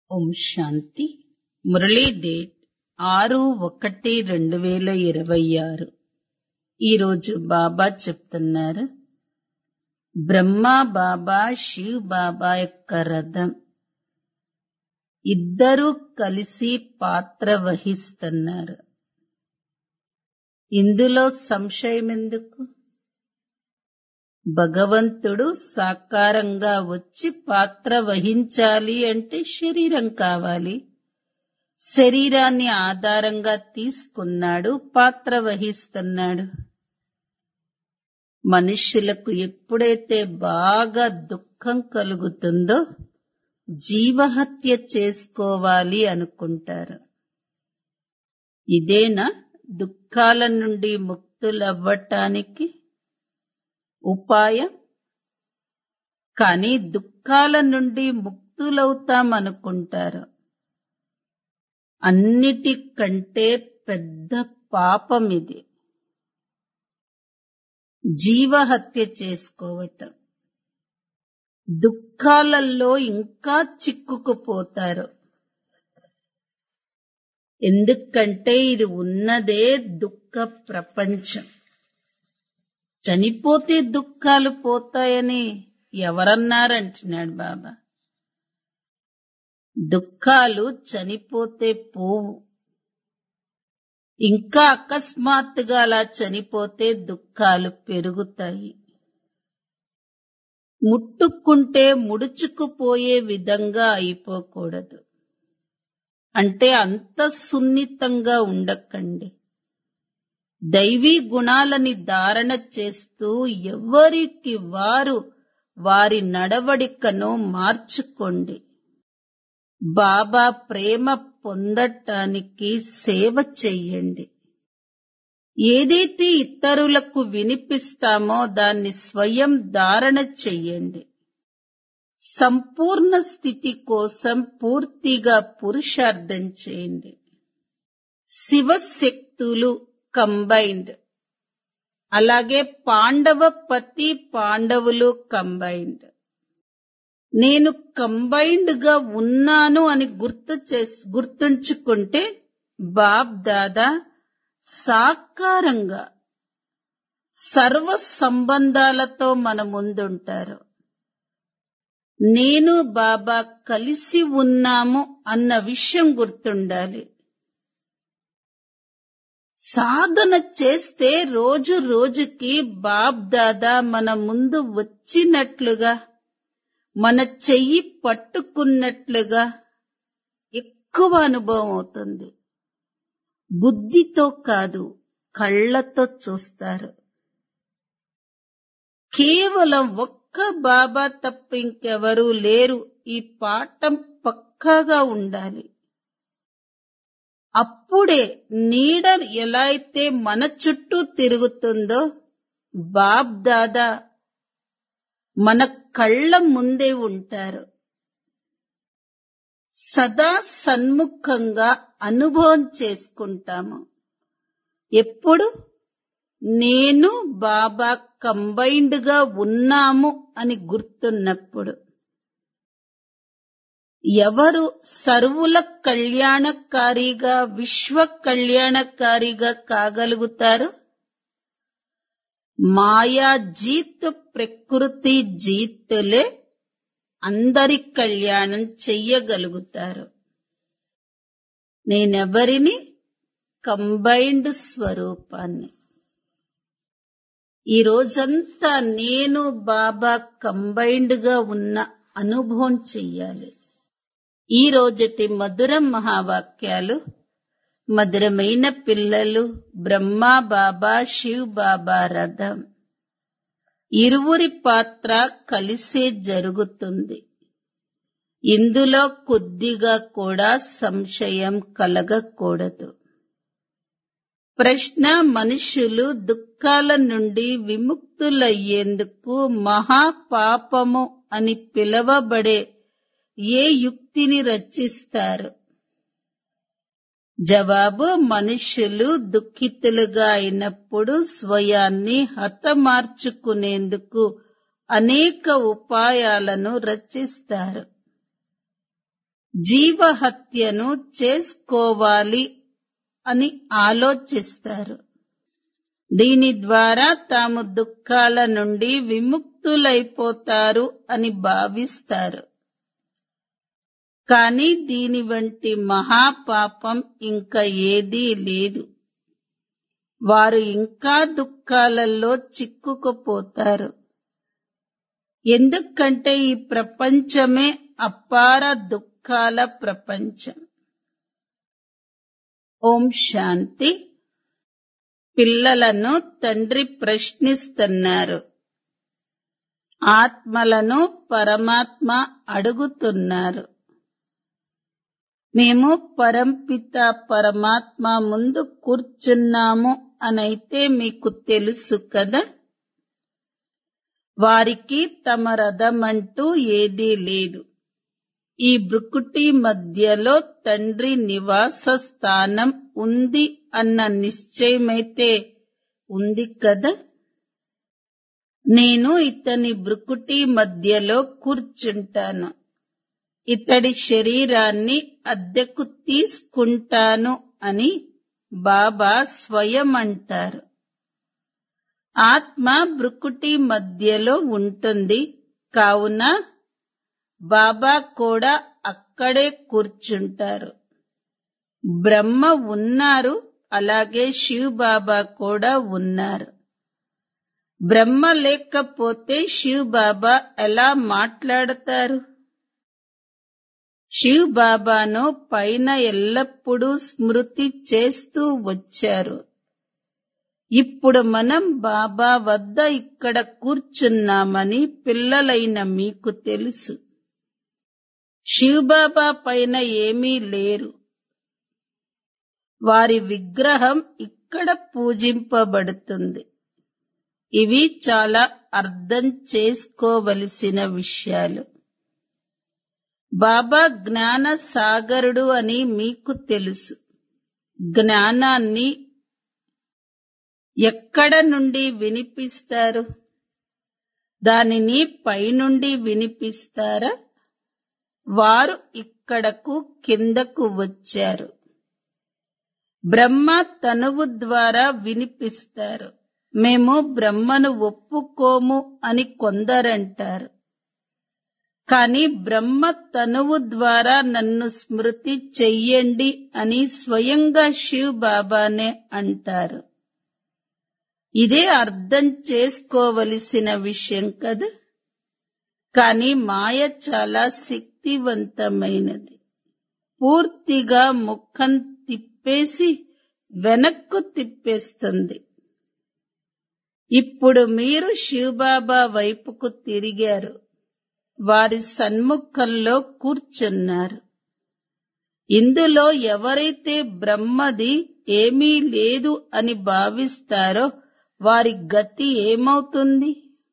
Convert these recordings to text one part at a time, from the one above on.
ఓం శాంతి Murali date ఆరు ఒకటి రెండు వేల ఇరవై ఆరు ఈరోజు బాబా చెప్తున్నారు బ్రహ్మ బాబా శివ్ బాబా యొక్క రథం ఇద్దరూ కలిసి పాత్ర వహిస్తున్నారు ఇందులో సంశయం ఎందుకు భగవంతుడు సాకారంగా వచ్చి పాత్ర వహించాలి అంటే శరీరం కావాలి శరీరాన్ని ఆధారంగా తీసుకున్నాడు పాత్ర వహిస్తున్నాడు మనుష్యులకు ఎప్పుడైతే బాగా దుఃఖం కలుగుతుందో జీవహత్య చేసుకోవాలి అనుకుంటారు ఇదేనా దుఃఖాల నుండి ముక్తులవ్వటానికి ఉపాయం కానీ దుఃఖాల నుండి ముక్తులవుతాం అనుకుంటారు అన్నిటికంటే పెద్ద పాపం ఇది జీవహత్య చేసుకోవటం దుఃఖాలలో ఇంకా చిక్కుకుపోతారు ఎందుకంటే ఇది ఉన్నదే దుఃఖ ప్రపంచం చనిపోతే దుఃఖాలు పోతాయని ఎవరన్నారంటున్నాడు బాబా దుఃఖాలు చనిపోతే పోవు ఇంకా అకస్మాత్తుగా అలా చనిపోతే దుఃఖాలు పెరుగుతాయి ముట్టుకుంటే ముడుచుకుపోయే విధంగా అయిపోకూడదు అంటే అంత సున్నితంగా ఉండకండి దైవీ గుణాలని ధారణ చేస్తూ ఎవరికి వారు వారి నడవడికను మార్చుకోండి బాబా ప్రేమ పొందటానికి సేవ చెయ్యండి ఏదైతే ఇతరులకు వినిపిస్తామో దాన్ని స్వయం ధారణ చెయ్యండి సంపూర్ణ స్థితి కోసం పూర్తిగా పురుషార్థం చేయండి శివశక్తులు కంబైన్డ్ అలాగే పాండవ పతి పాండవులు కంబైన్డ్ నేను కంబైన్డ్ గా ఉన్నాను అని గుర్తు చేసి గుర్తుంచుకుంటే బాబ్ దాదా సాకారంగా సర్వ సంబంధాలతో మన ముందుంటారు నేను బాబా కలిసి ఉన్నాము అన్న విషయం గుర్తుండాలి సాధన చేస్తే రోజు రోజుకి బాబ్ దాదా మన ముందు వచ్చినట్లుగా మన చెయ్యి పట్టుకున్నట్లుగా ఎక్కువ అనుభవం అవుతుంది బుద్ధితో కాదు కళ్ళతో చూస్తారు కేవలం ఒక్క బాబా తప్ప ఇంకెవరూ లేరు ఈ పాఠం పక్కాగా ఉండాలి అప్పుడే నీడ ఎలా అయితే మన చుట్టూ తిరుగుతుందో బాబ్ దాదా మన కళ్ళ ముందే ఉంటారు సదా సన్ముఖంగా అనుభవం చేసుకుంటాము ఎప్పుడు నేను బాబా కంబైన్డ్ గా ఉన్నాము అని గుర్తున్నప్పుడు ఎవరు సర్వుల కళ్యాణకారిగా విశ్వ కళ్యాణకారిగా కాగలుగుతారు మాయా జీత్ ప్రకృతి జీతులే అందరి కళ్యాణం చెయ్యగలుగుతారు నేనెవరిని కంబైన్డ్ స్వరూపాన్ని ఈ రోజంతా నేను బాబా కంబైన్డ్ గా ఉన్న అనుభవం చెయ్యాలి ఈ రోజటి మధుర మహావాక్యాలు మధురమైన పిల్లలు బ్రహ్మ బాబా శివ్ బాబా రథం ఇరువురి పాత్ర కలిసే జరుగుతుంది ఇందులో కొద్దిగా కూడా సంశయం కలగకూడదు ప్రశ్న మనుషులు దుఃఖాల నుండి విముక్తులయ్యేందుకు మహాపాపము అని పిలవబడే ఏ యుక్తిని రచిస్తారు జవాబు మనుష్యులు దుఃఖితులుగా అయినప్పుడు స్వయాన్ని హతమార్చుకునేందుకు అనేక ఉపాయాలను రచిస్తారు జీవహత్యను చేసుకోవాలి అని ఆలోచిస్తారు దీని ద్వారా తాము దుఃఖాల నుండి విముక్తులైపోతారు అని భావిస్తారు కానీ దీని వంటి మహాపాపం ఇంకా ఏదీ లేదు వారు ఇంకా దుఃఖాలలో చిక్కుకుపోతారు ఎందుకంటే ఈ ప్రపంచమే అపార దుఃఖాల ప్రపంచం ఓం శాంతి పిల్లలను తండ్రి ప్రశ్నిస్తున్నారు ఆత్మలను పరమాత్మ అడుగుతున్నారు మేము పరంపిత పరమాత్మ ముందు కూర్చున్నాము అనైతే మీకు తెలుసు కదా వారికి తమ రథమంటూ ఏదీ లేదు ఈ బ్రుకుటి మధ్యలో తండ్రి నివాస స్థానం ఉంది అన్న నిశ్చయమైతే ఉంది కదా నేను ఇతని బ్రుకుటి మధ్యలో కూర్చుంటాను ఇతడి శరీరాన్ని అద్దెకు తీసుకుంటాను అని బాబా స్వయం అంటారు ఆత్మ బ్రుకుటి మధ్యలో ఉంటుంది కావున బాబా కూడా అక్కడే కూర్చుంటారు బ్రహ్మ ఉన్నారు అలాగే శివ్ బాబా కూడా ఉన్నారు బ్రహ్మ లేకపోతే శివ్ బాబా ఎలా మాట్లాడతారు శివ్ బాబాను పైన ఎల్లప్పుడూ స్మృతి చేస్తూ వచ్చారు ఇప్పుడు మనం బాబా వద్ద ఇక్కడ కూర్చున్నామని పిల్లలైన మీకు తెలుసు శివబాబా పైన ఏమీ లేరు వారి విగ్రహం ఇక్కడ పూజింపబడుతుంది ఇవి చాలా అర్థం చేసుకోవలసిన విషయాలు బాబా జ్ఞాన సాగరుడు అని మీకు తెలుసు జ్ఞానాన్ని ఎక్కడ నుండి వినిపిస్తారు దానిని పైనుండి వినిపిస్తారా వారు ఇక్కడకు కిందకు వచ్చారు బ్రహ్మ తనువు ద్వారా వినిపిస్తారు మేము బ్రహ్మను ఒప్పుకోము అని కొందరంటారు కాని బ్రహ్మ తనువు ద్వారా నన్ను స్మృతి చెయ్యండి అని స్వయంగా శివ్ బాబానే అంటారు ఇదే అర్థం చేసుకోవలసిన విషయం కదా కానీ మాయ చాలా శక్తివంతమైనది పూర్తిగా ముఖం తిప్పేసి వెనక్కు తిప్పేస్తుంది ఇప్పుడు మీరు శివబాబా వైపుకు తిరిగారు వారి సన్ముఖంలో కూర్చున్నారు ఇందులో ఎవరైతే బ్రహ్మది ఏమీ లేదు అని భావిస్తారో వారి గతి ఏమవుతుంది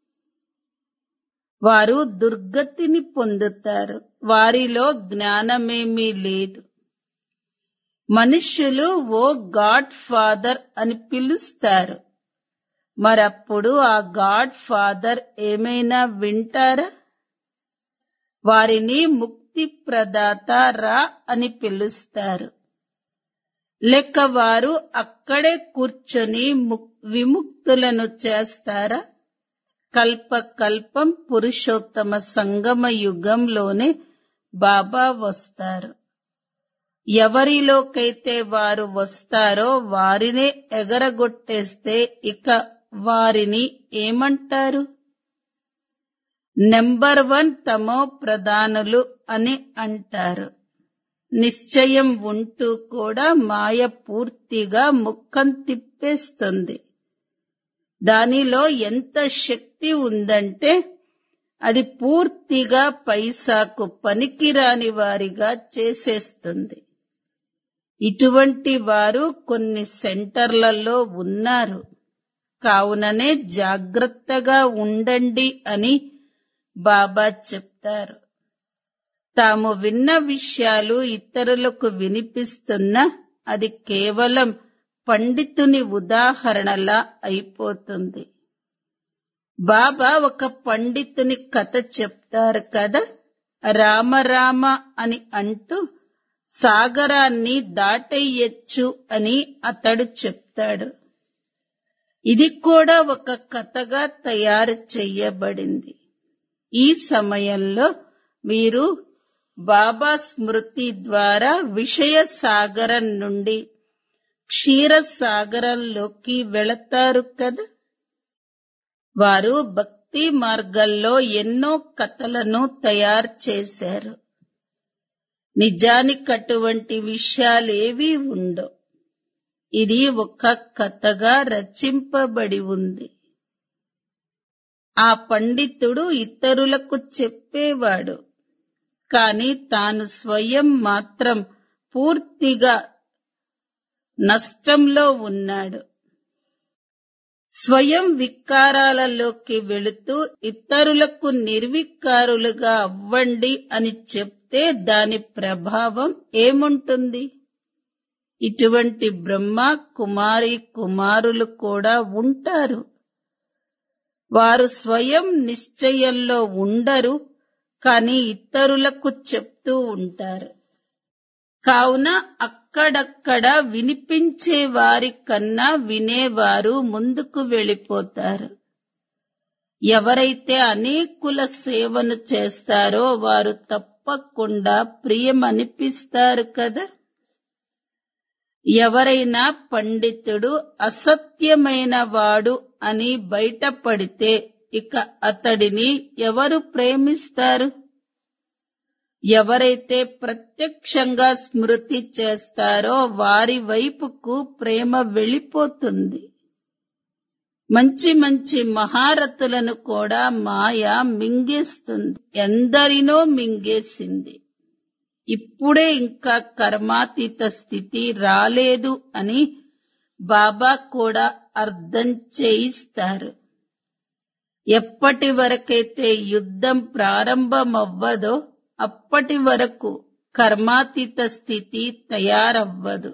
వారు దుర్గతిని పొందుతారు వారిలో జ్ఞానమేమీ లేదు మనుష్యులు ఓ గాడ్ ఫాదర్ అని పిలుస్తారు మరప్పుడు ఆ గాడ్ ఫాదర్ ఏమైనా వింటారా వారిని ముక్తి ప్రదాత రా అని పిలుస్తారు లేక వారు అక్కడే కూర్చొని విముక్తులను చేస్తారా కల్ప కల్పం పురుషోత్తమ సంగమ యుగంలోనే బాబా వస్తారు ఎవరిలోకైతే వారు వస్తారో వారినే ఎగరగొట్టేస్తే ఇక వారిని ఏమంటారు నెంబర్ వన్ తమో ప్రధానులు అని అంటారు నిశ్చయం ఉంటూ కూడా మాయ పూర్తిగా ముఖం తిప్పేస్తుంది దానిలో ఎంత శక్తి ఉందంటే అది పూర్తిగా పైసాకు పనికిరాని వారిగా చేసేస్తుంది ఇటువంటి వారు కొన్ని సెంటర్లలో ఉన్నారు కావుననే జాగ్రత్తగా ఉండండి అని బాబా చెప్తారు తాము విన్న విషయాలు ఇతరులకు వినిపిస్తున్నా అది కేవలం పండితుని ఉదాహరణలా అయిపోతుంది బాబా ఒక పండితుని కథ చెప్తారు కదా రామరామ అని అంటూ సాగరాన్ని దాటెయ్యొచ్చు అని అతడు చెప్తాడు ఇది కూడా ఒక కథగా తయారు చెయ్యబడింది ఈ సమయంలో మీరు బాబా స్మృతి ద్వారా విషయ సాగరం నుండి క్షీర సాగరంలోకి వెళతారు కదా వారు భక్తి మార్గంలో ఎన్నో కథలను తయారు చేశారు నిజానికి అటువంటి విషయాలేవీ ఉండవు ఇది ఒక కథగా రచింపబడి ఉంది ఆ పండితుడు ఇతరులకు చెప్పేవాడు కాని తాను స్వయం మాత్రం పూర్తిగా నష్టంలో ఉన్నాడు స్వయం వికారాలలోకి వెళుతూ ఇతరులకు నిర్వికారులుగా అవ్వండి అని చెప్తే దాని ప్రభావం ఏముంటుంది ఇటువంటి బ్రహ్మ కుమారి కుమారులు కూడా ఉంటారు వారు స్వయం నిశ్చయంలో ఉండరు కానీ ఇతరులకు చెప్తూ ఉంటారు కావున అక్కడక్కడ వినిపించే వారి కన్నా వినేవారు ముందుకు వెళ్ళిపోతారు ఎవరైతే అనేకుల సేవను చేస్తారో వారు తప్పకుండా ప్రియమనిపిస్తారు కదా ఎవరైనా పండితుడు అసత్యమైన వాడు అని బయటపడితే ఇక అతడిని ఎవరు ప్రేమిస్తారు ఎవరైతే ప్రత్యక్షంగా స్మృతి చేస్తారో వారి వైపుకు ప్రేమ వెళ్ళిపోతుంది మంచి మంచి మహారథులను కూడా మాయ మింగేస్తుంది ఎందరినో మింగేసింది ఇప్పుడే ఇంకా కర్మాతీత స్థితి రాలేదు అని బాబా కూడా అర్థం చేయిస్తారు ఎప్పటి వరకైతే యుద్ధం ప్రారంభమవ్వదో అప్పటి వరకు కర్మాతీత స్థితి తయారవ్వదు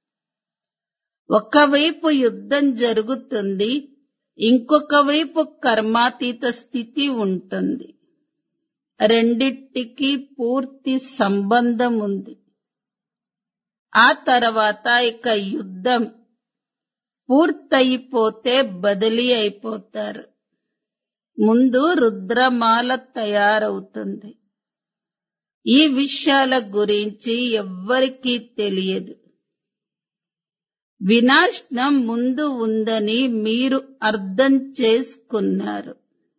ఒకవైపు యుద్ధం జరుగుతుంది ఇంకొక వైపు కర్మాతీత స్థితి ఉంటుంది రెండిటికి పూర్తి సంబంధం ఉంది ఆ తర్వాత ఇక యుద్ధం పూర్తయిపోతే బదిలీ అయిపోతారు ముందు రుద్రమాల తయారవుతుంది ఈ విషయాల గురించి ఎవ్వరికీ తెలియదు వినాశనం ముందు ఉందని మీరు అర్థం చేసుకున్నారు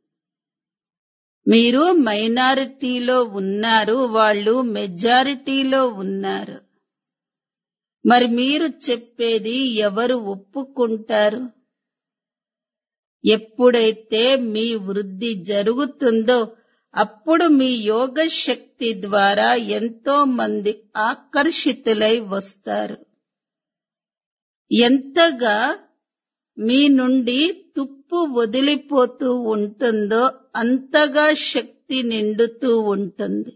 మీరు మైనారిటీలో ఉన్నారు వాళ్ళు మెజారిటీలో ఉన్నారు మరి మీరు చెప్పేది ఎవరు ఒప్పుకుంటారు ఎప్పుడైతే మీ వృద్ధి జరుగుతుందో అప్పుడు మీ యోగ శక్తి ద్వారా ఎంతో మంది ఆకర్షితులై వస్తారు ఎంతగా మీ నుండి తుప్పు వదిలిపోతూ ఉంటుందో అంతగా శక్తి నిండుతూ ఉంటుంది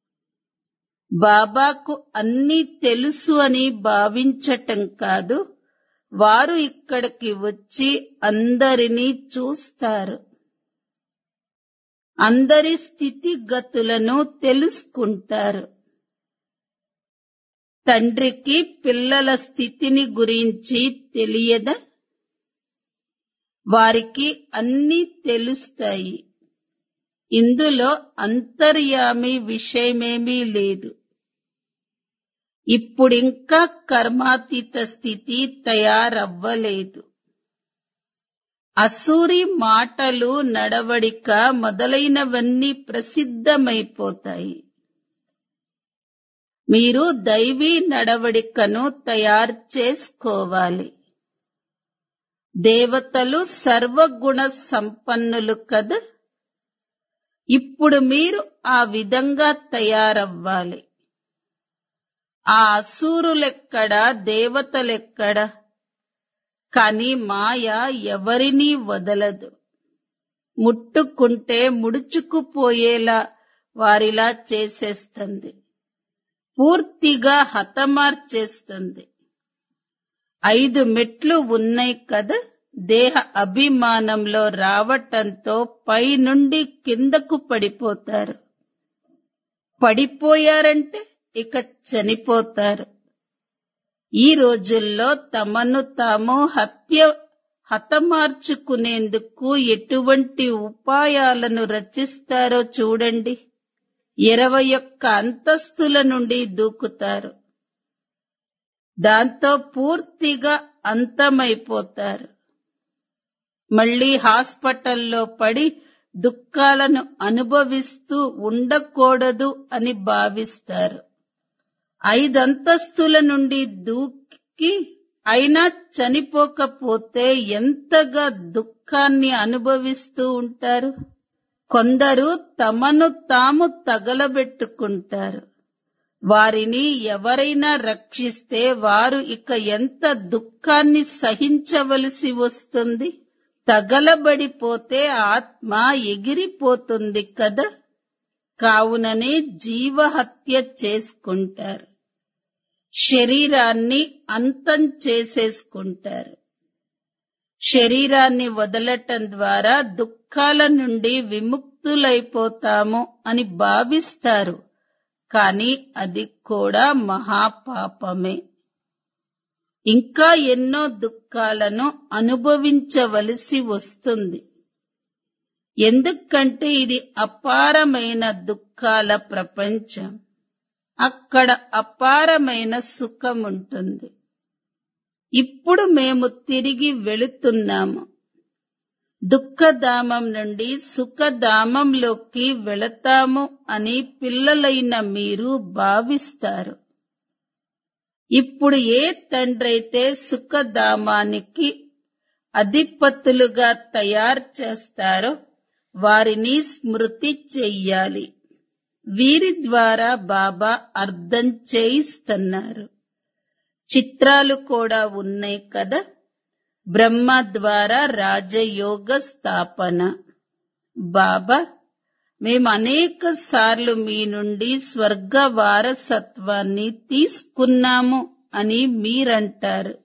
బాబాకు అన్నీ తెలుసు అని భావించటం కాదు వారు ఇక్కడికి వచ్చి అందరినీ చూస్తారు అందరి స్థితిగతులను తెలుసుకుంటారు తండ్రికి పిల్లల స్థితిని గురించి తెలియదా వారికి అన్నీ తెలుస్తాయి ఇందులో అంతర్యామి విషయమేమీ లేదు ఇప్పుడింకా కర్మాతీత స్థితి తయారవ్వలేదు అసూరి మాటలు నడవడిక మొదలైనవన్నీ ప్రసిద్ధమైపోతాయి మీరు దైవీ నడవడికను తయారు చేసుకోవాలి దేవతలు సర్వగుణ సంపన్నులు కదా ఇప్పుడు మీరు ఆ విధంగా తయారవ్వాలి ఆ అసూరులెక్కడా దేవతలెక్కడా కాని మాయ ఎవరినీ వదలదు ముట్టుకుంటే ముడుచుకుపోయేలా వారిలా చేసేస్తుంది పూర్తిగా హతమార్చేస్తుంది ఐదు మెట్లు ఉన్నాయి కదా దేహ అభిమానంలో రావటంతో పై నుండి కిందకు పడిపోతారు పడిపోయారంటే ఇక చనిపోతారు ఈ రోజుల్లో తమను తాము హత్య హతమార్చుకునేందుకు ఎటువంటి ఉపాయాలను రచిస్తారో చూడండి ఇరవై ఒక్క అంతస్తుల నుండి దూకుతారు దాంతో పూర్తిగా అంతమైపోతారు మళ్ళీ హాస్పిటల్లో పడి దుఃఖాలను అనుభవిస్తూ ఉండకూడదు అని భావిస్తారు ఐదంతస్తుల నుండి దూకి అయినా చనిపోకపోతే ఎంతగా దుఃఖాన్ని అనుభవిస్తూ ఉంటారు కొందరు తమను తాము తగలబెట్టుకుంటారు వారిని ఎవరైనా రక్షిస్తే వారు ఇక ఎంత దుఃఖాన్ని సహించవలసి వస్తుంది తగలబడిపోతే ఆత్మ ఎగిరిపోతుంది కదా కావుననే జీవహత్య చేసుకుంటారు శరీరాన్ని అంతం చేసేసుకుంటారు శరీరాన్ని వదలటం ద్వారా దుఃఖాల నుండి విముక్తులైపోతాము అని భావిస్తారు కానీ అది కూడా మహాపాపమే ఇంకా ఎన్నో దుఃఖాలను అనుభవించవలసి వస్తుంది ఎందుకంటే ఇది అపారమైన దుఃఖాల ప్రపంచం అక్కడ అపారమైన సుఖం ఉంటుంది ఇప్పుడు మేము తిరిగి వెళుతున్నాము దుఃఖధామం నుండి సుఖధామంలోకి వెళతాము అని పిల్లలైన మీరు భావిస్తారు ఇప్పుడు ఏ తండ్రైతే సుఖధామానికి అధిపతులుగా తయారు చేస్తారో వారిని స్మృతి చెయ్యాలి వీరి ద్వారా బాబా అర్థం చేయిస్తున్నారు చిత్రాలు కూడా ఉన్నాయి కదా బ్రహ్మ ద్వారా రాజయోగ స్థాపన బాబా మేము అనేక సార్లు మీ నుండి స్వర్గ వారసత్వాన్ని తీసుకున్నాము అని మీరంటారు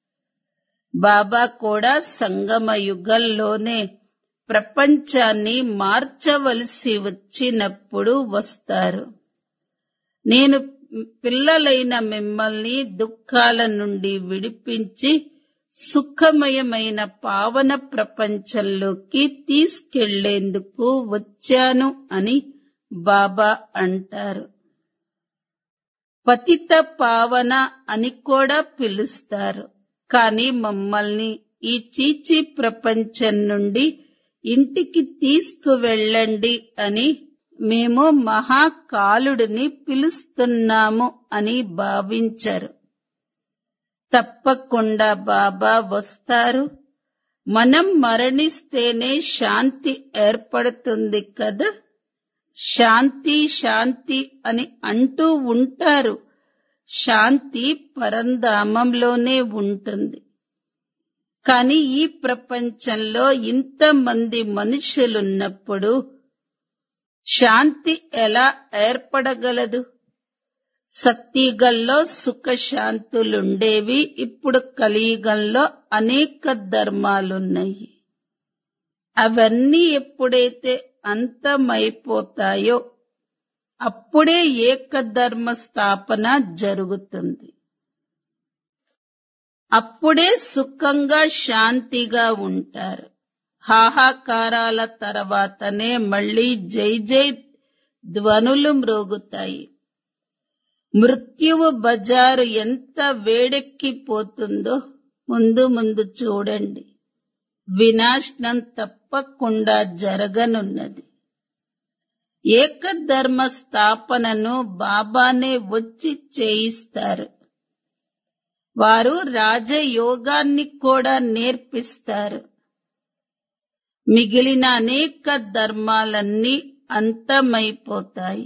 బాబా కూడా సంగమ యుగంలోనే ప్రపంచాన్ని మార్చవలసి వచ్చినప్పుడు వస్తారు నేను పిల్లలైన మిమ్మల్ని దుఃఖాల నుండి విడిపించి సుఖమయమైన పావన ప్రపంచంలోకి తీసుకెళ్లేందుకు వచ్చాను అని బాబా అంటారు పతిత పావన అని కూడా పిలుస్తారు కానీ మమ్మల్ని ఈ చీచి ప్రపంచం నుండి ఇంటికి తీసుకువెళ్ళండి అని మేము మహాకాలుడిని పిలుస్తున్నాము అని భావించరు తప్పకుండా బాబా వస్తారు మనం మరణిస్తేనే శాంతి ఏర్పడుతుంది కదా శాంతి శాంతి అని అంటూ ఉంటారు శాంతి పరంధామంలోనే ఉంటుంది కానీ ఈ ప్రపంచంలో ఇంతమంది మనుషులున్నప్పుడు శాంతి ఎలా ఏర్పడగలదు సత్యుగంలో సుఖ శాంతులుండేవి ఇప్పుడు కలియుగంలో అనేక ధర్మాలున్నాయి అవన్నీ ఎప్పుడైతే అంతమైపోతాయో అప్పుడే ఏకధర్మ స్థాపన జరుగుతుంది అప్పుడే సుఖంగా శాంతిగా ఉంటారు హాహాకారాల తర్వాతనే మళ్ళీ జై జై ధ్వనులు మ్రోగుతాయి మృత్యువు బజారు ఎంత వేడెక్కిపోతుందో ముందు ముందు చూడండి వినాశనం తప్పకుండా జరగనున్నది ఏకధర్మ స్థాపనను బాబానే వచ్చి చేయిస్తారు వారు రాజయోగాన్ని కూడా నేర్పిస్తారు మిగిలిన అనేక ధర్మాలన్నీ అంతమైపోతాయి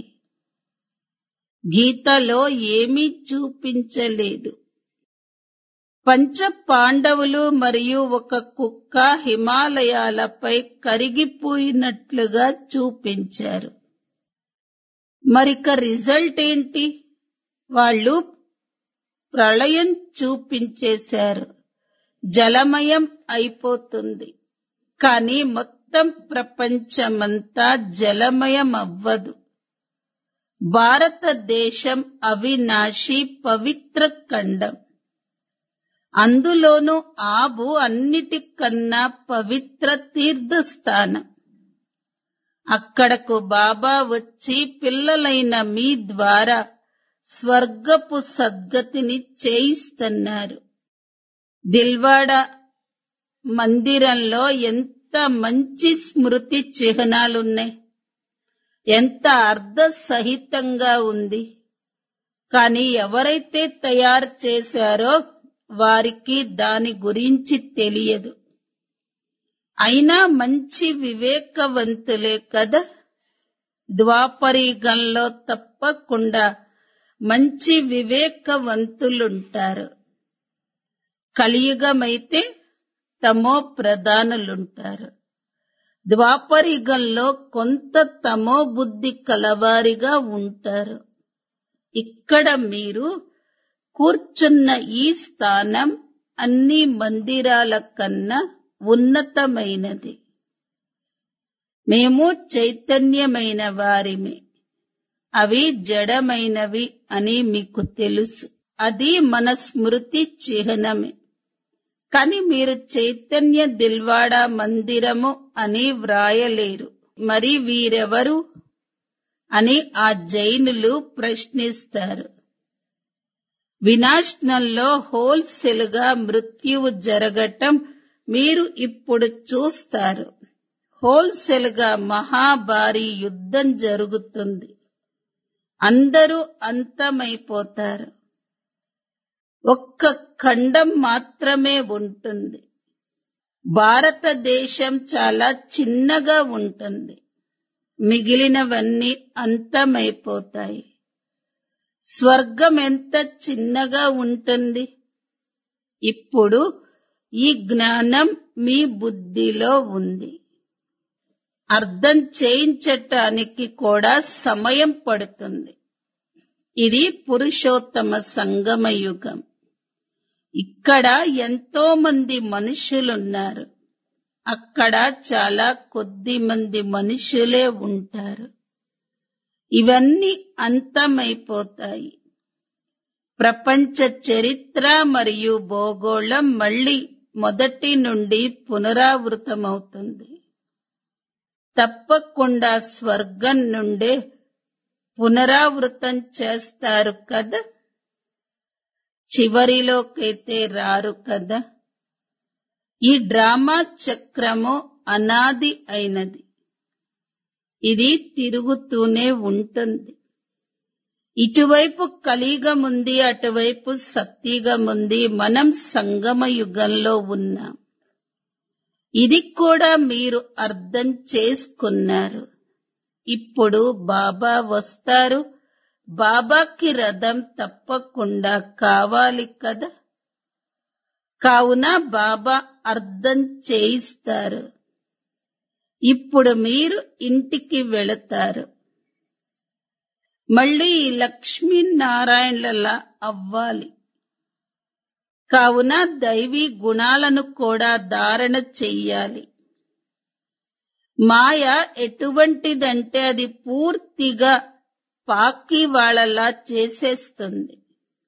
గీతలో ఏమీ చూపించలేదు పంచ పాండవులు మరియు ఒక కుక్క హిమాలయాలపై కరిగిపోయినట్లుగా చూపించారు మరిక రిజల్ట్ ఏంటి వాళ్ళు ప్రళయం చూపించేశారు జలమయం అయిపోతుంది కానీ మొత్తం ప్రపంచమంతా జలమయం అవ్వదు భారతదేశం అవినాశి పవిత్ర ఖండం అందులోనూ ఆబు అన్నిటికన్నా పవిత్ర తీర్థస్థానం అక్కడకు బాబా వచ్చి పిల్లలైన మీ ద్వారా స్వర్గపు సద్గతిని చేయిస్తున్నారు దిల్వాడా మందిరంలో ఎంత మంచి స్మృతి చిహ్నాలున్నాయి ఎంత అర్ధసహితంగా ఉంది కానీ ఎవరైతే తయారు చేశారో వారికి దాని గురించి తెలియదు అయినా మంచి వివేకవంతులే కదా ద్వాపరీగంలో తప్పకుండా మంచి వివేకవంతులుంటారు కలియుగమైతే తమో ప్రధానులుంటారు ద్వాపరిగంలో కొంత తమో బుద్ధి కలవారిగా ఉంటారు ఇక్కడ మీరు కూర్చున్న ఈ స్థానం అన్ని మందిరాల కన్నా ఉన్నతమైనది మేము చైతన్యమైన వారిమి అవి జడమైనవి అని మీకు తెలుసు అది మన స్మృతి చిహ్నమే కాని మీరు చైతన్య దిల్వాడా మందిరము అని వ్రాయలేరు మరి వీరెవరు అని ఆ జైనులు ప్రశ్నిస్తారు వినాశనంలో హోల్సేల్ గా మృత్యువు జరగటం మీరు ఇప్పుడు చూస్తారు హోల్సేల్ గా మహాభారీ యుద్ధం జరుగుతుంది అందరూ అంతమైపోతారు ఒక్క ఖండం మాత్రమే ఉంటుంది భారతదేశం చాలా చిన్నగా ఉంటుంది మిగిలినవన్నీ అంతమైపోతాయి స్వర్గం ఎంత చిన్నగా ఉంటుంది ఇప్పుడు ఈ జ్ఞానం మీ బుద్ధిలో ఉంది అర్థం చేయించటానికి కూడా సమయం పడుతుంది ఇది పురుషోత్తమ సంగమ యుగం ఇక్కడ ఎంతో మంది మనుషులున్నారు అక్కడ చాలా కొద్ది మంది మనుషులే ఉంటారు ఇవన్నీ అంతమైపోతాయి ప్రపంచ చరిత్ర మరియు భూగోళం మళ్ళీ మొదటి నుండి పునరావృతమవుతుంది తప్పకుండా స్వర్గం నుండే పునరావృతం చేస్తారు కదా చివరిలోకైతే రారు కదా ఈ డ్రామా చక్రము అనాది అయినది ఇది తిరుగుతూనే ఉంటుంది ఇటువైపు కలియుగముంది అటువైపు సత్యుగముంది మనం సంగమ యుగంలో ఉన్నాం ఇది కూడా మీరు అర్థం చేసుకున్నారు ఇప్పుడు బాబా వస్తారు బాబాకి రథం తప్పకుండా కావాలి కదా కావున బాబా అర్థం చేయిస్తారు ఇప్పుడు మీరు ఇంటికి వెళతారు మళ్ళీ ఈ లక్ష్మీనారాయణల అవ్వాలి కావున దైవీ గుణాలను కూడా ధారణ చెయ్యాలి మాయ ఎటువంటిదంటే అది పూర్తిగా పాకి వాళ్ళలా చేసేస్తుంది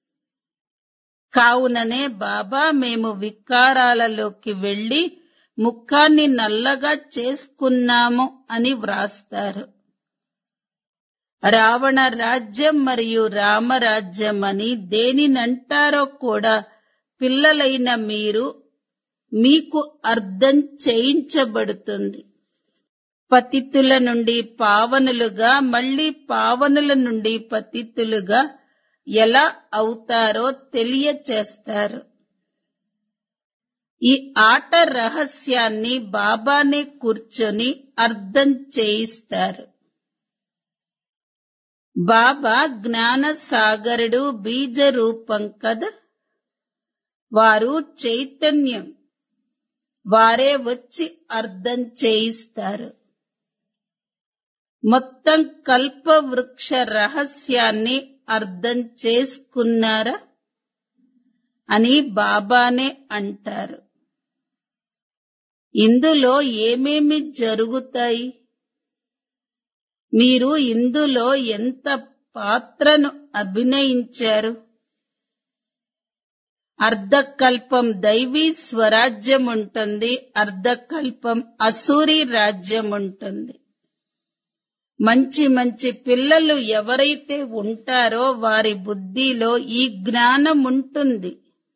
కావుననే బాబా మేము వికారాలలోకి వెళ్లి ముఖాన్ని నల్లగా చేసుకున్నాము అని వ్రాస్తారు రావణ రాజ్యం మరియు రామరాజ్యం అని దేనినంటారో కూడా పిల్లలైన మీరు మీకు అర్థం చేయించబడుతుంది పతితుల నుండి పావనులుగా మళ్ళీ పావనుల నుండి పతితులుగా ఎలా అవుతారో తెలియచేస్తారు ఈ ఆట రహస్యాన్ని బాబానే కూర్చొని అర్థం చేయిస్తారు బాబా జ్ఞాన సాగరుడు బీజ రూపం కదా వారు చైతన్యం వారే వచ్చి అర్థం చేయిస్తారు మొత్తం కల్ప వృక్ష రహస్యాన్ని అర్థం చేసుకున్నారా అని బాబానే అంటారు ఇందులో ఏమేమి జరుగుతాయి మీరు ఇందులో ఎంత పాత్రను అభినయించారు అర్ధకల్పం దైవీ స్వరాజ్యం ఉంటుంది అర్ధకల్పం అసూరి రాజ్యం ఉంటుంది మంచి మంచి పిల్లలు ఎవరైతే ఉంటారో వారి బుద్ధిలో ఈ జ్ఞానం ఉంటుంది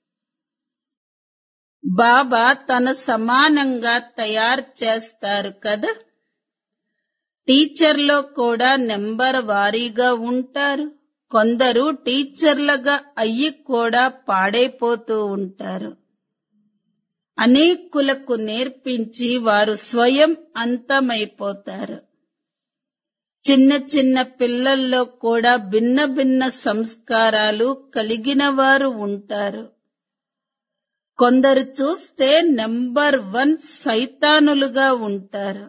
బాబా తన సమానంగా తయారు చేస్తారు కదా టీచర్లో కూడా నెంబర్ వారీగా ఉంటారు కొందరు టీచర్లుగా అయ్యి కూడా పాడైపోతూ ఉంటారు అనేకులకు నేర్పించి వారు స్వయం అంతమైపోతారు చిన్న చిన్న పిల్లల్లో కూడా భిన్న భిన్న సంస్కారాలు కలిగిన వారు ఉంటారు కొందరు చూస్తే నెంబర్ వన్ సైతానులుగా ఉంటారు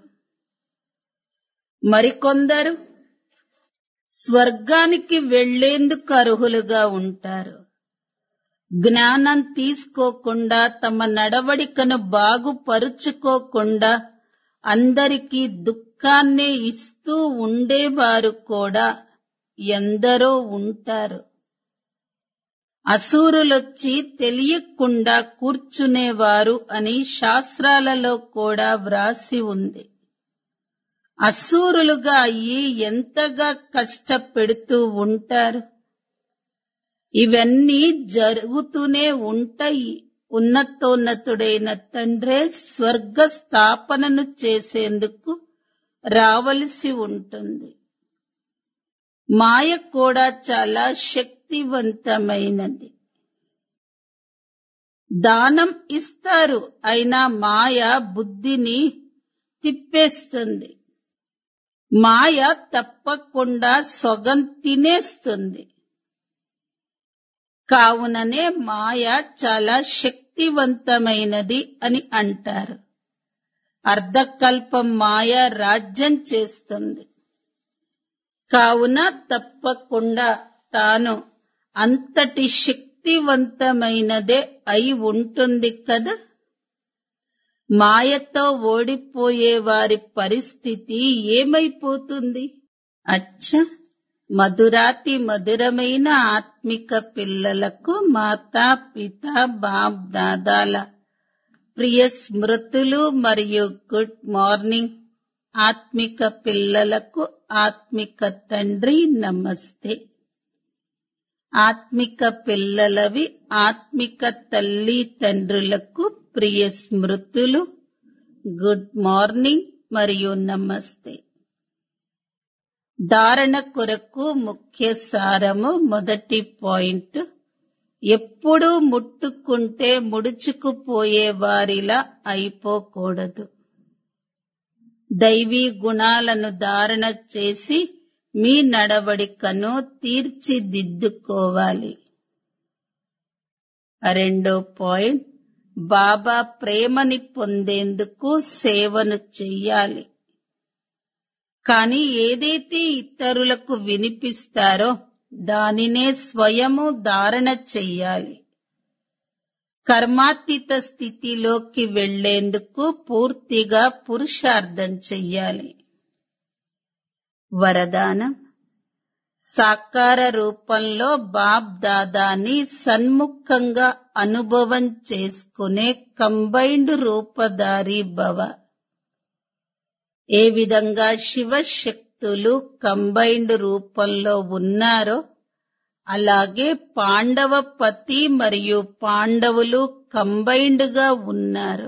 మరికొందరు స్వర్గానికి వెళ్లేందుకు అర్హులుగా ఉంటారు జ్ఞానం తీసుకోకుండా తమ నడవడికను బాగుపరుచుకోకుండా అందరికీ దుఃఖాన్నే ఇస్తూ ఉండేవారు కూడా ఎందరో ఉంటారు అసూరులొచ్చి తెలియకుండా కూర్చునేవారు అని శాస్త్రాలలో కూడా వ్రాసి ఉంది అసూరులుగా అయ్యి ఎంతగా కష్టపెడుతూ ఉంటారు ఇవన్నీ జరుగుతూనే ఉంటాయి ఉన్నతోన్నతుడైన తండ్రే స్వర్గ స్థాపనను చేసేందుకు రావలసి ఉంటుంది మాయ కూడా చాలా శక్తివంతమైనది దానం ఇస్తారు అయినా మాయ బుద్ధిని తిప్పేస్తుంది మాయ తప్పకుండా సొగం తినేస్తుంది కావుననే మాయ చాలా శక్తివంతమైనది అని అంటారు అర్ధకల్పం మాయ రాజ్యం చేస్తుంది కావున తప్పకుండా తాను అంతటి శక్తివంతమైనదే అయి ఉంటుంది కదా మాయతో ఓడిపోయే వారి పరిస్థితి ఏమైపోతుంది అచ్చ మధురాతి మధురమైన ఆత్మిక పిల్లలకు మాతా పిత బాప్ దాదాల ప్రియ స్మృతులు మరియు గుడ్ మార్నింగ్ ఆత్మిక పిల్లలకు ఆత్మిక తండ్రి నమస్తే ఆత్మిక పిల్లలవి ఆత్మిక తల్లి తండ్రులకు ప్రియ స్మృతులు గుడ్ మార్నింగ్ మరియు నమస్తే ధారణ కొరకు ముఖ్య సారము మొదటి పాయింట్ ఎప్పుడూ ముట్టుకుంటే ముడుచుకుపోయే వారిలా అయిపోకూడదు దైవీ గుణాలను ధారణ చేసి మీ నడవడికను తీర్చిదిద్దుకోవాలి రెండో పాయింట్ బాబా ప్రేమని పొందేందుకు సేవను చెయ్యాలి కానీ ఏదైతే ఇతరులకు వినిపిస్తారో దానినే స్వయము ధారణ చెయ్యాలి కర్మాతీత స్థితిలోకి వెళ్లేందుకు పూర్తిగా పురుషార్థం చెయ్యాలి వరదానం సాకార రూపంలో బాబ్ దాదాని సన్ముఖంగా అనుభవం చేసుకునే కంబైండ్ రూపధారి భవ ఏ విధంగా శివశక్తులు కంబైండ్ రూపంలో ఉన్నారో అలాగే పాండవ పతి మరియు పాండవులు కంబైండ్ గా ఉన్నారు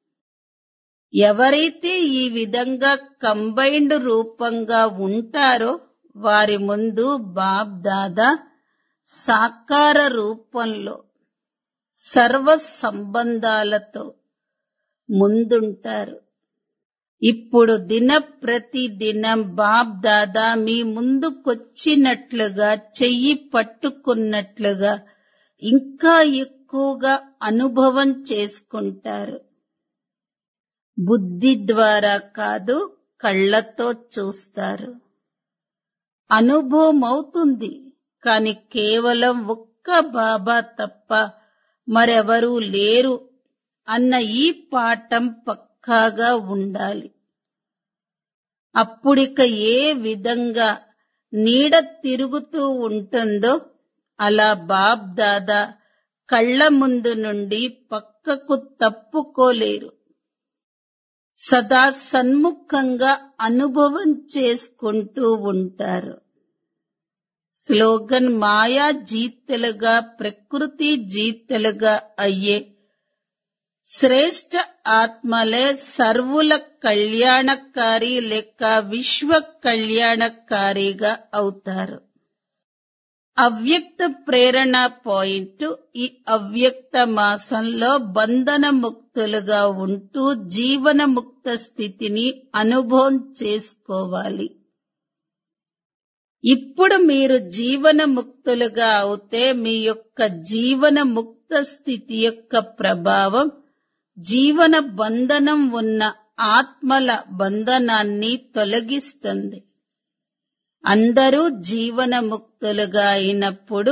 ఎవరైతే ఈ విధంగా కంబైండ్ రూపంగా ఉంటారో వారి ముందు బాబ్ దాదా సాకార రూపంలో సర్వ సంబంధాలతో ముందుంటారు ఇప్పుడు దిన ప్రతి దినం బాబ్ దాదా మీ ముందుకొచ్చినట్లుగా చెయ్యి పట్టుకున్నట్లుగా ఇంకా ఎక్కువగా అనుభవం చేసుకుంటారు బుద్ధి ద్వారా కాదు కళ్ళతో చూస్తారు అనుభవం అవుతుంది కాని కేవలం ఒక్క బాబా తప్ప మరెవరూ లేరు అన్న ఈ పాఠం పక్కాగా ఉండాలి అప్పుడిక ఏ విధంగా నీడ తిరుగుతూ ఉంటుందో అలా బాబ్ దాదా కళ్ళ ముందు నుండి పక్కకు తప్పుకోలేరు సదా సన్ముఖంగా అనుభవం చేసుకుంటూ ఉంటారు స్లోగన్ మాయా జీతలుగా ప్రకృతి జీతలుగా అయ్యే శ్రేష్ఠ ఆత్మలే సర్వుల కళ్యాణకారి లేక విశ్వ కళ్యాణకారిగా అవుతారు అవ్యక్త ప్రేరణ పాయింట్ ఈ అవ్యక్త మాసంలో బంధన ముక్తులుగా ఉంటూ జీవన ముక్త స్థితిని అనుభవం చేసుకోవాలి ఇప్పుడు మీరు జీవన ముక్తులుగా అవుతే మీ యొక్క జీవన ముక్త స్థితి యొక్క ప్రభావం జీవన బంధనం ఉన్న ఆత్మల బంధనాన్ని తొలగిస్తుంది అందరూ జీవన ముక్తులుగా అయినప్పుడు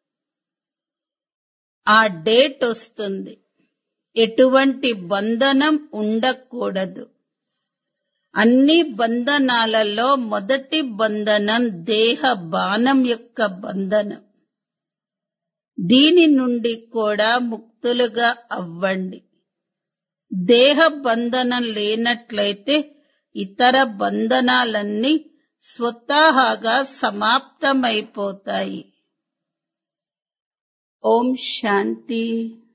ఆ డేట్ వస్తుంది ఎటువంటి బంధనం ఉండకూడదు అన్ని బంధనాలలో మొదటి బంధనం దేహ బాణం యొక్క బంధనం దీని నుండి కూడా ముక్తులుగా అవ్వండి దేహ బంధనం లేనట్లయితే ఇతర బంధనాలన్నీ స్వతహాగా సమాప్తమైపోతాయి ఓం శాంతి